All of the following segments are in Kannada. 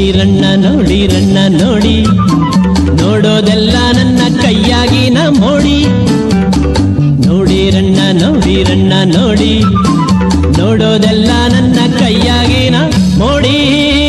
ನೋಡಿರಣ್ಣ ನೋಡಿರಣ್ಣ ನೋಡಿ ನೋಡೋದೆಲ್ಲ ನನ್ನ ಕೈಯಾಗಿನ ಮೋಡಿ ನೋಡಿರಣ್ಣ ನೋಡಿರಣ್ಣ ನೋಡಿ ನೋಡೋದೆಲ್ಲ ನನ್ನ ಕೈಯಾಗಿನ ಮೋಡಿ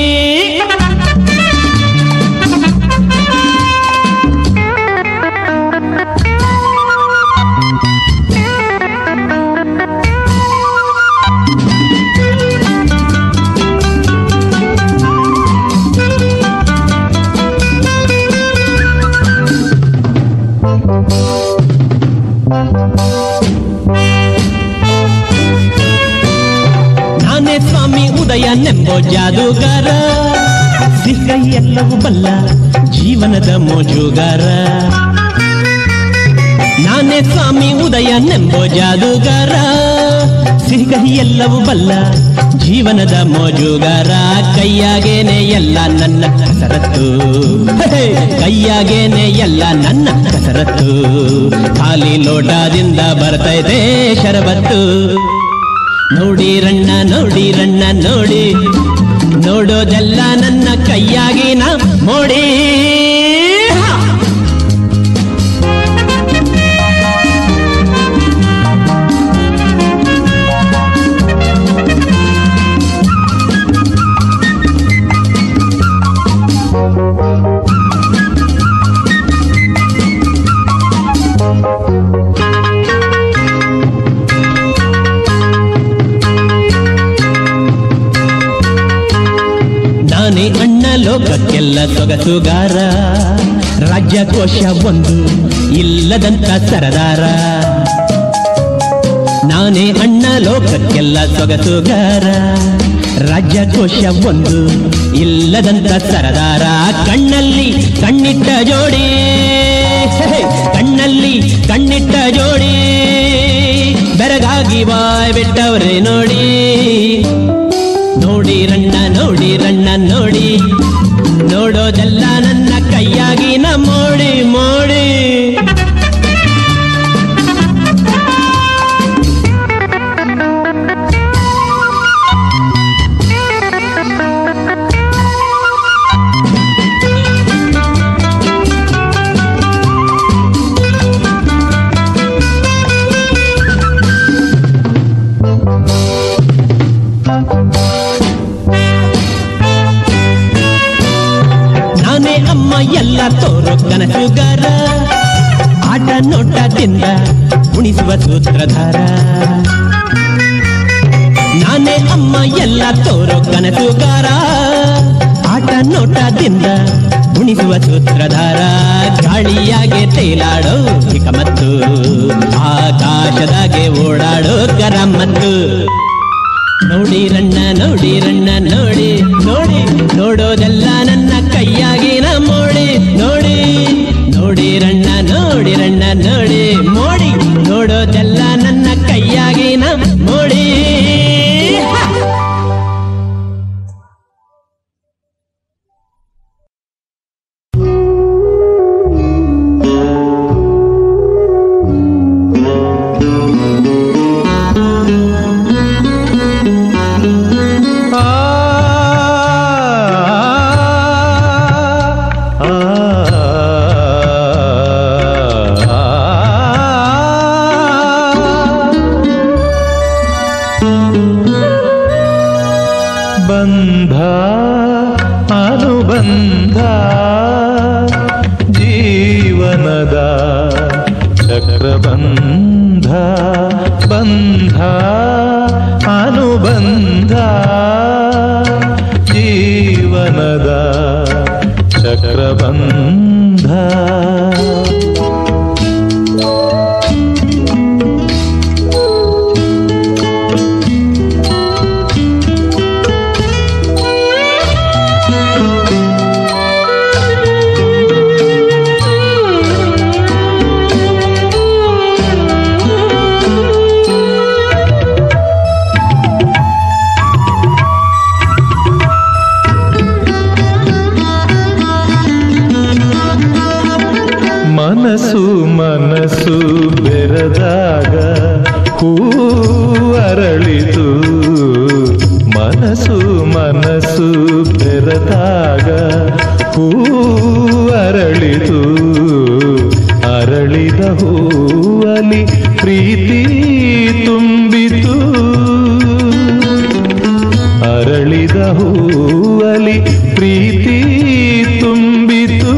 ನಾನೇ ಸ್ವಾಮಿ ಉದಯ ನೆಂಬೋ ಜಾದೂಗಾರ ಸಿಕ್ಕ ಎಲ್ಲವೂ ಬಲ್ಲ ಜೀವನದ ಮೋಜುಗಾರ ನಾನೇ ಸ್ವಾಮಿ ಉದಯ ನೆಂಬೋ ಜಾದೂಗಾರ ಸಿಹಿ ಎಲ್ಲವೂ ಬಲ್ಲ ಜೀವನದ ಮೋಜುಗಾರ ಕೈಯಾಗೇನೆ ಎಲ್ಲ ನನ್ನ ಕಸರತ್ತು ಹೇ, ಕೈಯಾಗೇನೆ ಎಲ್ಲ ನನ್ನ ಕಸರತ್ತು ಖಾಲಿ ಲೋಟದಿಂದ ಬರ್ತೈತೆ ಶರಬತ್ತು ನೋಡಿರಣ್ಣ ನೋಡಿರಣ್ಣ ನೋಡಿ ನೋಡೋದೆಲ್ಲ ನನ್ನ ಕೈಯಾಗಿನ ಮೋಡಿ ಹಾ! ನಾನೇ ಅಣ್ಣ ಲೋಕಕ್ಕೆಲ್ಲ ಸೊಗಸುಗಾರ ರಾಜ್ಯಕೋಶ ಒಂದು ಇಲ್ಲದಂತ ಸರದಾರ ನಾನೇ ಅಣ್ಣ ಲೋಕಕ್ಕೆಲ್ಲ ಸೊಗಸುಗಾರ ರಾಜ್ಯಕೋಶ ಒಂದು ಇಲ್ಲದಂತ ಸರದಾರ ಕಣ್ಣಲ್ಲಿ ಕಣ್ಣಿಟ್ಟ ಜೋಡಿ ಹೇ, ಕಣ್ಣಲ್ಲಿ ಕಣ್ಣಿಟ್ಟ ಜೋಡಿ ಬೆರಗಾಗಿ ಬಾಯ್ ಬಿಟ್ಟವ್ರೆ ನೋಡಿ ನೋಡಿರಣ್ಣ ನೋಡಿರಣ್ಣ ನೋಡಿ ನೋಡೋದೆಲ್ಲ ನನ್ನ ಕೈಯಾಗಿನ ಮೋಡಿ ಮೋಡಿ ನಾನೇ ಅಮ್ಮ ಎಲ್ಲ ತೋರೋ ಕನಸುಗಾರ ಆಟ ನೋಟದಿಂದ ಉಣಿಸುವ ಸೂತ್ರಧಾರ ನಾನೇ ಅಮ್ಮ ಎಲ್ಲ ತೋರೋ ಕನಸುಗಾರ ಆಟ ನೋಟದಿಂದ ಉಣಿಸುವ ಸೂತ್ರಧಾರ ಗಾಳಿಯಾಗೆ ತೇಲಾಡೋ ಚಿಕ್ಕಮತ್ತು ಆಕಾಶದಾಗೆ ಓಡಾಡೋ ಕರಮತ್ತು ನೋಡಿರಣ್ಣ ನೋಡಿರಣ್ಣ ನೋಡಿ ನೋಡಿ ನೋಡೋದೆಲ್ಲ ನನ್ನ ಕೈಯಾಗಿನ ಮೋಡಿ ನೋಡಿ ನೋಡಿರಣ್ಣ ನೋಡಿರಣ್ಣ ನೋಡಿ ಮೋಡಿ ನೋಡೋದೆಲ್ಲ ನನ್ನ ಕೈಯಾಗಿನ ಮೋಡಿ ಹಾ! ಬಂಧ ಅನುಬಂಧ ಜೀವನದ ಚಕ್ರಬಂಧ ಬಂಧ ಅನುಬಂಧ ಜೀವನದ ಚಕ್ರಬಂಧ ಮನಸ್ಸು ಮನಸ್ಸು ಬೆರೆದಾಗ ಹೂ ಅರಳಿತು ಮನಸ್ಸು ಮನಸ್ಸು ಬೆರೆದಾಗ ಬೆರೆತಾಗ ಹೂ ಅರಳಿತು ಅರಳಿದ ಹೂವಲಿ ಪ್ರೀತಿ ತುಂಬಿತು ಅರಳಿದ ಹೂವಲಿ ಪ್ರೀತಿ ತುಂಬಿತು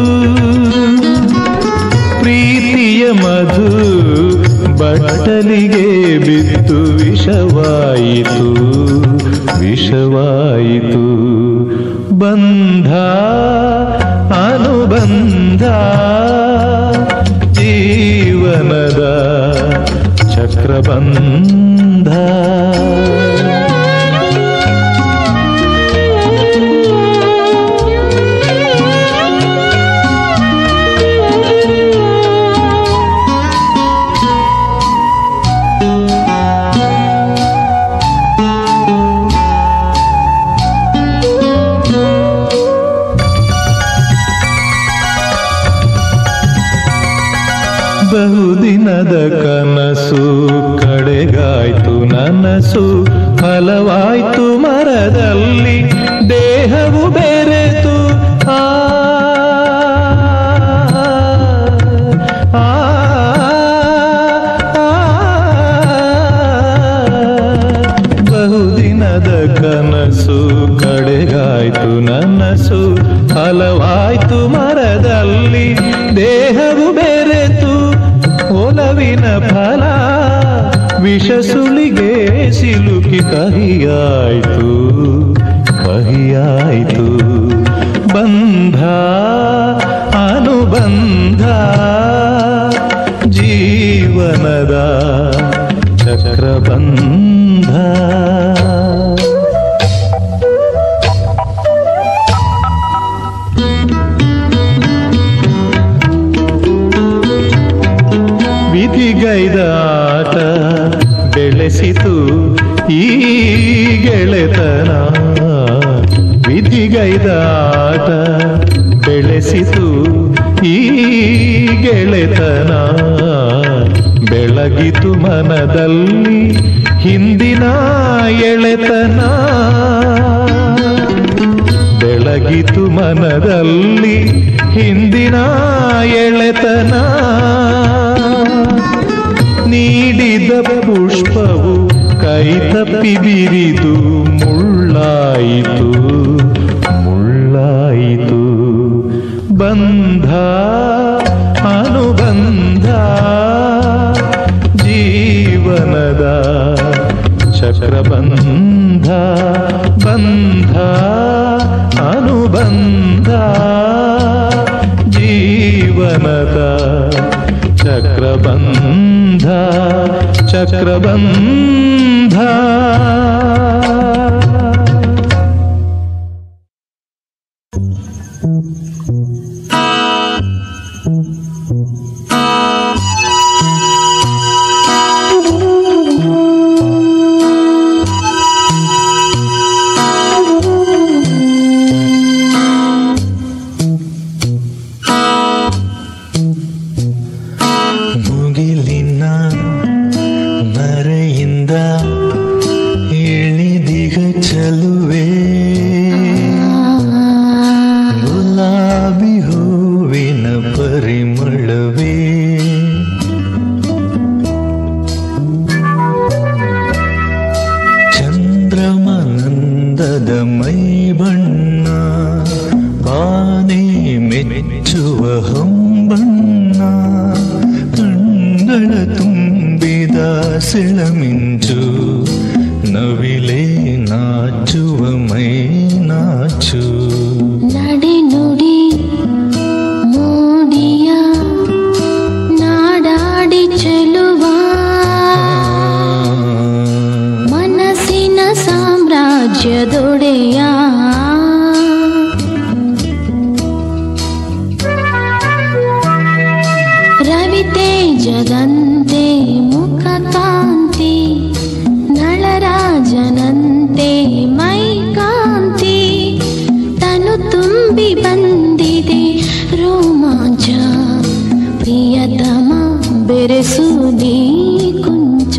ಪ್ರೀತಿಯ ಮಧು ಬಟ್ಟಲಿಗೆ ಬಿತ್ತು ವಿಷವಾಯಿತು ವಿಷವಾಯಿತು ಬಂಧ ಅನುಬಂಧ ಜೀವನದ ಚಕ್ರಬಂಧ ಬಹುದಿನದ ಕನಸು ಕಡೆಗಾಯ್ತು ನನಸು ಫಲವಾಯ್ತು ಮರದಲ್ಲಿ ದೇಹವು ಬೆರೆತು ಆ ಆ, ಆ, ಬಹುದಿನದ ಕನಸು ಕಡೆಗಾಯ್ತು ನನಸು ಫಲವಾಯ್ತು ಮರದಲ್ಲಿ ದೇಹವು ಬೆರೆತು ಒಲವಿನ ಫಲ ವಿಷಸುಳಿಗೆ ಸಿಲುಕಿ ಕಹಿಯಾಯ್ತು ಕಹಿಯಾಯ್ತು ಬಂಧ ಅನುಬಂಧ ಜೀವನದ ಚಕ್ರಬಂಧ ವಿಧಿಗೈದ ಆಟ ಬೆಳೆಸಿತು ಈ ಗೆಳೆತನ ವಿಧಿಗೈದ ಆಟ ಬೆಳೆಸಿತು ಈ ಗೆಳೆತನ ಬೆಳಗಿತು ಮನದಲ್ಲಿ ಹಿಂದಿನ ಎಳೆತನ ಬೆಳಗಿತು ಮನದಲ್ಲಿ ಹಿಂದಿನ ಎಳೆತನ ನೀಡಿದ ಪುಷ್ಪವು ಕೈ ತಪ್ಪಿ ಬಿರಿದು ಮುಳ್ಳಾಯಿತು ಮುಳ್ಳಾಯಿತು ಬಂಧ ಅನುಬಂಧ ಜೀವನದ ಚಕ್ರಬಂಧ ಬಂಧ ಅನುಬಂಧ ಜೀವನದ ಚಕ್ರಬಂಧ ಚಕ್ರಬಂಧ ಮುಗಿಲಿನ ನರೆಯಿಂದ ಇಳಿದಿಗ ಚಲುವೆ ಗುಲಾಬಿ ಹೂವಿನ ಪರಿಮಳವೇ ಚಂದ್ರಮನಂದದ ಮೈ ಬಣ್ಣ ಆನೆ ಮೆಚ್ಚುವ ಹೊಂಬಣ್ಣ ಕಣ್ಗಳ ತುಂಬಿದ ಸೆಳಮಿಂಚು ನವಿಲೆ ನಾಚುವ ಮೈ ನಾಚು ನಡೆ ನುಡಿ ಮೋಡಿಯ ನಾಡಾಡಿ ಚೆಲುವ ಮನಸ್ಸಿನ ಸಾಮ್ರಾಜ್ಯದೊಡೆಯ ರವಿತೇಜದಂತೆ ಮುಖ ಕಾಂತಿ ನಳರಾಜನಂತೆ ಮೈ ಕಾಂತಿ ತನು ತುಂಬಿ ಬಂದಿದೆ ರೋಮಾಂಚ ಪ್ರಿಯತಮ ಬೆರೆಸುವುದೇ ಕುಂಚ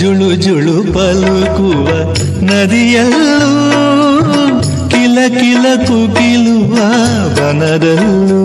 ಜುಳು ಜುಳು ಪಲುಕುವ ನದಿಯಲ್ಲೂ ಕಿಲ ಕಿಲ ಕುಗಿಲುವ ವನದಲ್ಲೂ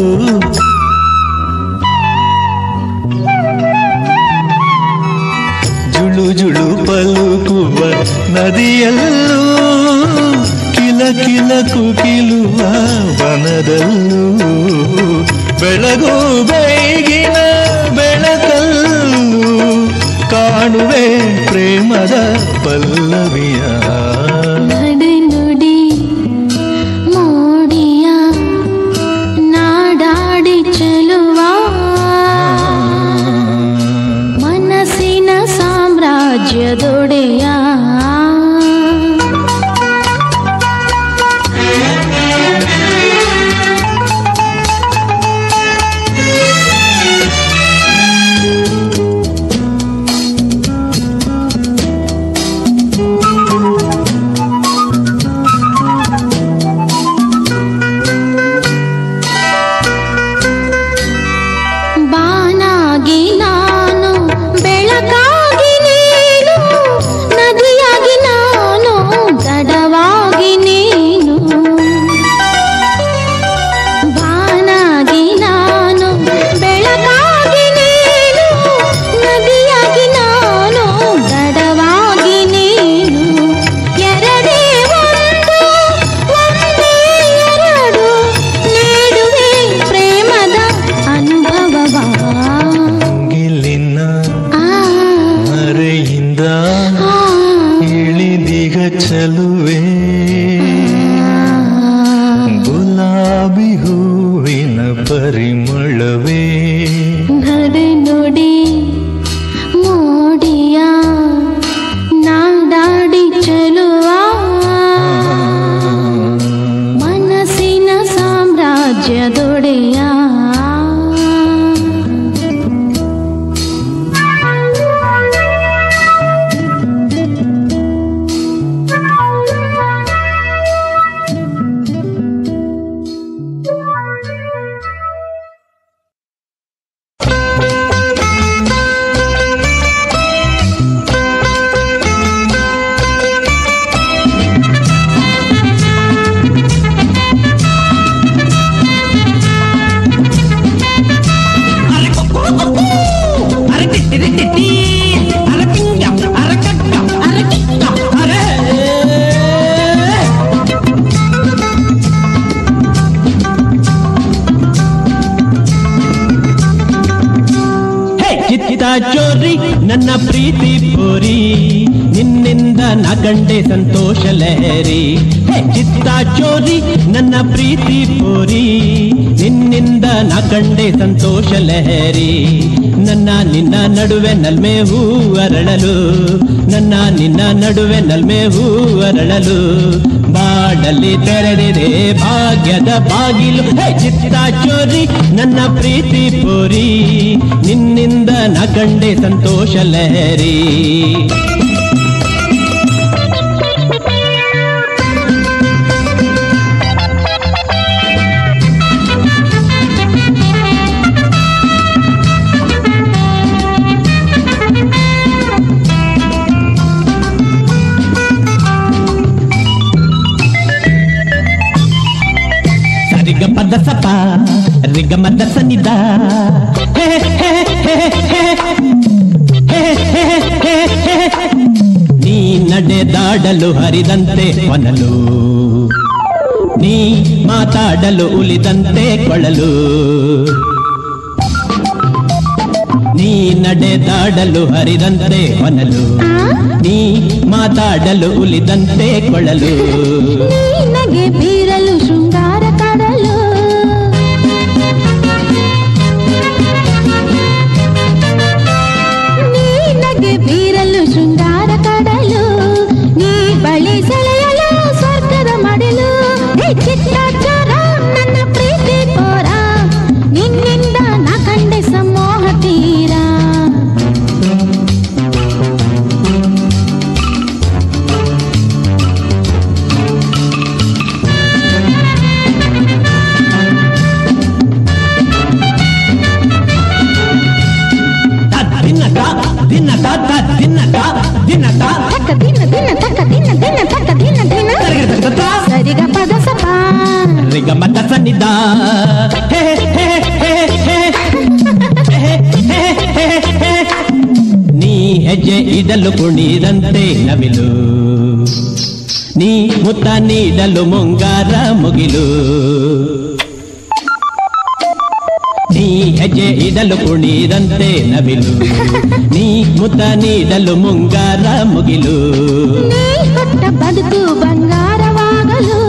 ಜುಳು ಜುಳು ಪಲುಕುವ ನದಿಯಲ್ಲೂ ಕಿಲ ಕಿಲ ಕುಗಿಲುವ ವನದಲ್ಲೂ ಬೆಳಗು ಬೇಗಿನ ಬೆಳಕಲ್ಲೂ ಕಾಣುವೆ ಪ್ರೇಮದ ಪಲ್ಲವಿಯ ನಡೆ ನುಡಿ ಮೋಡಿಯ ನಾಡಾಡಿ ಚೆಲುವ ಮನಸ್ಸಿನ ಸಾಮ್ರಾಜ್ಯದೊಡೆಯ ಬಾನಾಗಿ ನಾನು ಬೆಳಕಾಗಿ ನೀನು ನದಿಯಾಗಿ ನಾನು ದಡವಾಗಿ ನೀನು ಬಾನಾಗಿ ನಾನು ಬೆಳಕಾಗಿ ನೀನು ನದಿಯಾಗಿ ನಾನು ದಡವಾಗಿ ನೀನು ಎರಡೇ ಒಂದು ಒಂದೇ ಎರಡು ನೀಡುವೆ ಪ್ರೇಮದ ಅನುಭವವ ಗಿಲ್ಲಿನ ಆ, ಮರೆಯಿಂದ ಆ, ಇಳಿದಿಗ ಚಲುವೆ ಗುಲಾಬಿ ಹೂವಿನ ಪರಿಮಳವೇ ನಡೆ ನುಡಿ ಮೋಡಿಯ ನಾಡಾಡಿ ಚೆಲುವ ಮನಸ್ಸಿನ ಸಾಮ್ರಾಜ್ಯದೊಡೆಯ ಹೇ ಚಿತ್ತ ಚೋರಿ ನನ್ನ ಪ್ರೀತಿ ಪೋರಿ ನಿನ್ನಿಂದ ನ ಕಂಡೆ ಸಂತೋಷ ಲಹರಿ ಹೇ ಚಿತ್ತ ಚೋರಿ ನನ್ನ ಪ್ರೀತಿ ಪೋರಿ ನಿನ್ನಿಂದ ನ ಕಂಡೆ ಸಂತೋಷ ಲಹರಿ ನನ್ನ ನಿನ್ನ ನಡುವೆ ನಲ್ಮೆ ಹೂ ಅರಳಲು ನನ್ನ ನಿನ್ನ ನಡುವೆ ನಲ್ಮೆ ಹೂ ಅರಳಲು ಬಾಡಲ್ಲಿ ತೆರೆದಿದೆ ಭಾಗ್ಯದ ಬಾಗಿಲು ಹೇ ಚಿತ್ತ ಚೋರಿ ನನ್ನ ಪ್ರೀತಿ ಪೋರಿ ನಿನ್ನಿಂದ ನ ಕಂಡೆ ಸಂತೋಷ ಲಹರಿ ಸರಿಗ ಪದ ಸಪ ರಿಗ ಮದ ಸನಿದ ಹೇ, ಹೇ, ಹೇ, ಹೇ. ಹೇ, ಹೇ, ಹೇ, ಹೇ. ನೀ ನಡೆದಾಡಲು ಹರಿದಂತೆ ಹೊನಲು ನೀ ಮಾತಾಡಲು ಉಳಿದಂತೆ ಕೊಳಲು ನೀ ನಡೆದಾಡಲು ಹರಿದಂತೆ ಹೊನಲು ನೀ ಮಾತಾಡಲು ಉಳಿದಂತೆ ಕೊಳಲು ನಿನಗೆ ಬೀರಲು ಶೃಂಗಾರ ಕಡಲು ನಿನಗೆ ಬೀರಲು ಶೃಂಗಾರ ಕಡಲು ನೀ ಬಳಿ ಸೆಳೆಯಲು ಸ್ವರ್ಗದ ಮಡಲು ಏ ಚಿತ್ತಾಚಾರ ನನ್ನ ಪ್ರೀತಿ ಪೋರ ನಿನ್ನಿಂದ ನಾ ಕಂಡೆ ಸಮೋಹ ತೀರ ಿ ಹೆಜ್ಜೆ ಇಡಲು ಕುಣಿದಂತೆ ನವಿಲು ನೀ ಮುತ್ತ ನೀಡಲು ಮುಂಗಾರ ಮುಗಿಲು ನೀ ಹೆಜ್ಜೆ ಇಡಲು ಕುಣಿದಂತೆ ನವಿಲು ನೀ ಮುತ್ತ ನೀಡಲು ಮುಂಗಾರ ಮುಗಿಲು ನೀ ಕೊಟ್ಟ ಬದುಕು ಬಂಗಾರವಾಗಲು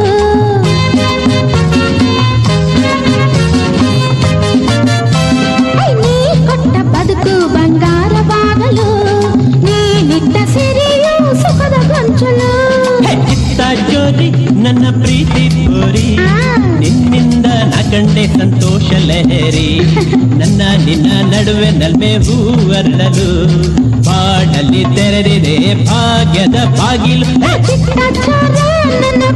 ಐ, ನೀ ಕೊಟ್ಟ ಬದುಕು ಬಂಗಾರವಾಗಲು ನೀನಿಟ್ಟ ಸಿರಿಯು ಸುಖದ ಗೊಂಚಲು ಹೇ, ಚಿತ್ತ ಜೋರಿ ನನ್ನ ಪ್ರೀತಿ ತೋರಿ ನಿನ್ನಿಂದ ನಾ ಕಂಡೆ ಸಂತೋಷ ಲಹರಿ ನನ್ನ ನಿನ್ನ ನಡುವೆ ನಲ್ಮೆ ಹೂವರಳಲು ಪಾಡಲಿ ತೆರೆದಿದೆ ಭಾಗ್ಯದ ಬಾಗಿಲು ಹೇ, ಚಿತ್ತಾಚಾರ ನನ್ನ